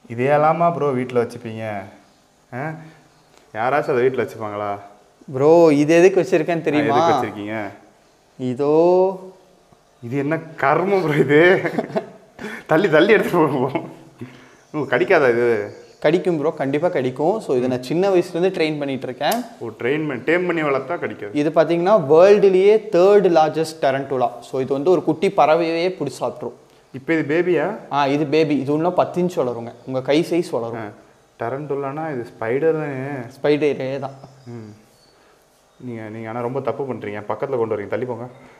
இதையெல்லாமா bro வீட்டில் வச்சுப்பீங்க ஆ யாராச்சும் அதை வீட்டில் வச்சுப்பாங்களா ப்ரோ இது எதுக்கு வச்சிருக்கேன்னு ஆ, தெரியுமா எதுக்கு வச்சிருக்கீங்க இதோ இது என்ன கர்மம் ப்ரோ இது தள்ளி தள்ளி எடுத்துட்டு போவோம் ஓ கடிக்காதா இது கடிக்கும் ப்ரோ கண்டிப்பாக கடிக்கும் ஸோ இதை நான் சின்ன வயசுலேருந்து ட்ரெயின் பண்ணிட்டு இருக்கேன் ஓ ட்ரெயின் பண்ணி டேம் பண்ணி வளர்த்தா கடிக்காது இது பார்த்தீங்கன்னா வேர்ல்டுலேயே தேர்ட் லார்ஜஸ்ட் டெரண்டோலா ஸோ இது வந்து ஒரு குட்டி பறவையே பிடிச்சி சாப்பிட்ரும் இப்போ இது பேபியா ஆ இது பேபி இது இன்னும் பத்து இன்ச் வளருங்க உங்கள் கை சைஸ் வளரும் டரண்டுல்லானா இது ஸ்பைடர் தானே ஸ்பைடரே தான் ம் நீங்கள் நீங்கள் ஆனால் ரொம்ப தப்பு பண்ணுறீங்க பக்கத்தில் கொண்டு வரீங்க தள்ளி போங்க